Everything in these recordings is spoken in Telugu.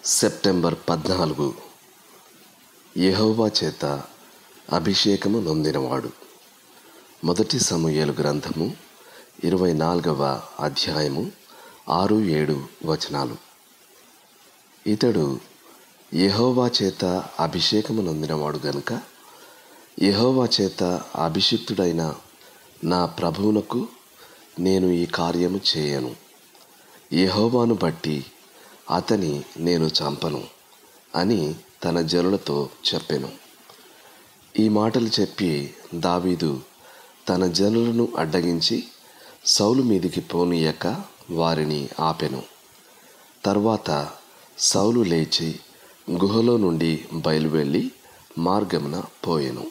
సెప్టెంబర్ పద్నాలుగు యెహోవా చేత అభిషేకము నొందినవాడు మొదటి సమూయేలు గ్రంథము ఇరవై నాలుగవ అధ్యాయము ఆరు ఏడు వచనాలు ఇతడు యెహోవా చేత అభిషేకము నొందినవాడు గనుక యెహోవా చేత అభిషిక్తుడైన నా ప్రభువునకు నేను ఈ కార్యము చేయను యెహోవాను బట్టి అతని నేను చంపను అని తన జనులతో చెప్పెను ఈ మాటలు చెప్పి దావీదు తన జనులను అడ్డగించి సౌలు మీదికి పోనీయక వారిని ఆపెను తర్వాత సౌలు లేచి గుహలో నుండి బయలువెళ్ళి మార్గమున పోయెను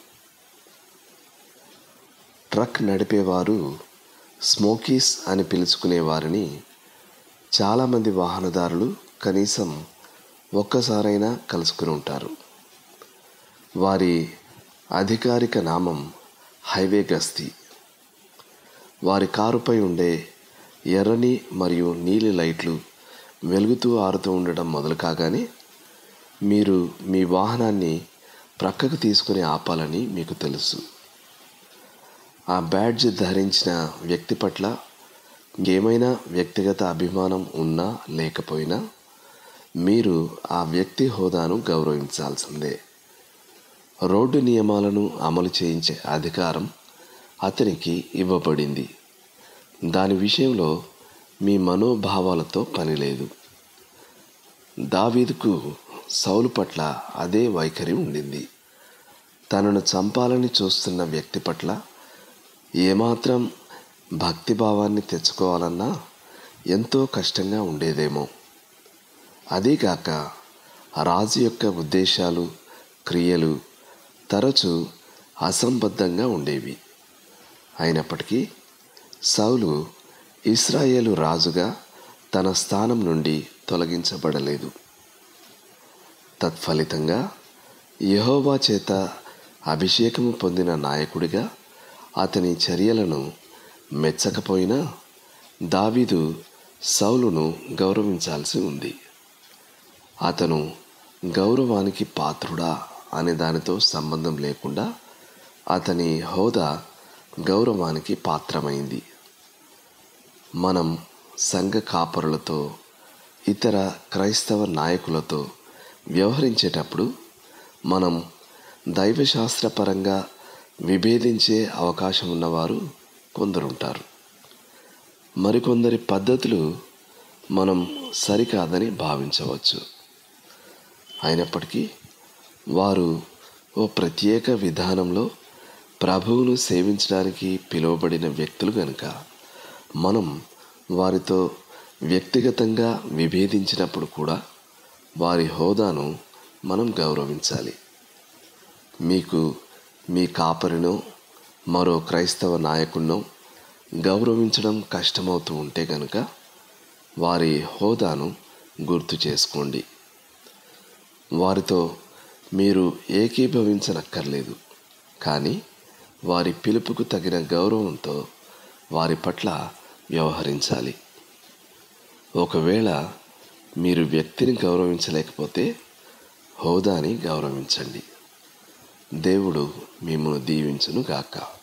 ట్రక్ నడిపేవారు స్మోకీస్ అని పిలుచుకునే వారిని చాలామంది వాహనదారులు కనీసం ఒక్కసారైనా కలుసుకుని ఉంటారు వారి అధికారిక నామం హైవే గస్తీ వారి కారుపై ఉండే ఎర్రని మరియు నీలి లైట్లు వెలుగుతూ ఆరుతూ ఉండడం మొదలు కాగానే మీరు మీ వాహనాన్ని ప్రక్కకు తీసుకుని ఆపాలని మీకు తెలుసు ఆ బ్యాడ్జ్ ధరించిన వ్యక్తి పట్ల ఏమైనా వ్యక్తిగత అభిమానం ఉన్నా లేకపోయినా మీరు ఆ వ్యక్తి హోదాను గౌరవించాల్సిందే రోడ్డు నియమాలను అమలు చేయించే అధికారం అతనికి ఇవ్వబడింది దాని విషయంలో మీ మనోభావాలతో పని లేదు దావీదుకు సౌలు పట్ల అదే వైఖరి ఉండింది తనను చంపాలని చూస్తున్న వ్యక్తి పట్ల ఏమాత్రం భక్తిభావాన్ని తెచ్చుకోవాలన్నా ఎంతో కష్టంగా ఉండేదేమో అదీగాక రాజు యొక్క ఉద్దేశాలు క్రియలు తరచూ అసంబద్ధంగా ఉండేవి అయినప్పటికీ సౌలు ఇస్రాయేలు రాజుగా తన స్థానం నుండి తొలగించబడలేదు తత్ఫలితంగా యహోవా చేత అభిషేకము పొందిన నాయకుడిగా అతని చర్యలను మెచ్చకపోయినా దావీదు సౌలును గౌరవించాల్సి ఉంది అతను గౌరవానికి పాత్రుడా అనే దానితో సంబంధం లేకుండా అతని హోదా గౌరవానికి పాత్రమైంది మనం సంఘ కాపరులతో ఇతర క్రైస్తవ నాయకులతో వ్యవహరించేటప్పుడు మనం దైవశాస్త్రపరంగా విభేదించే అవకాశం ఉన్నవారు కొందరుంటారు మరికొందరి పద్ధతులు మనం సరికాదని భావించవచ్చు అయినప్పటికీ వారు ఓ ప్రత్యేక విధానంలో ప్రభువును సేవించడానికి పిలువబడిన వ్యక్తులు గనుక మనం వారితో వ్యక్తిగతంగా విభేదించినప్పుడు కూడా వారి హోదాను మనం గౌరవించాలి మీకు మీ కాపరినో మరో క్రైస్తవ నాయకుడినో గౌరవించడం కష్టమవుతూ ఉంటే గనుక వారి హోదాను గుర్తు చేసుకోండి వారితో మీరు ఏకీభవించనక్కర్లేదు కానీ వారి పిలుపుకు తగిన గౌరవంతో వారి పట్ల వ్యవహరించాలి ఒకవేళ మీరు వ్యక్తిని గౌరవించలేకపోతే హోదాని గౌరవించండి దేవుడు మిమ్మల్ని దీవించును గాక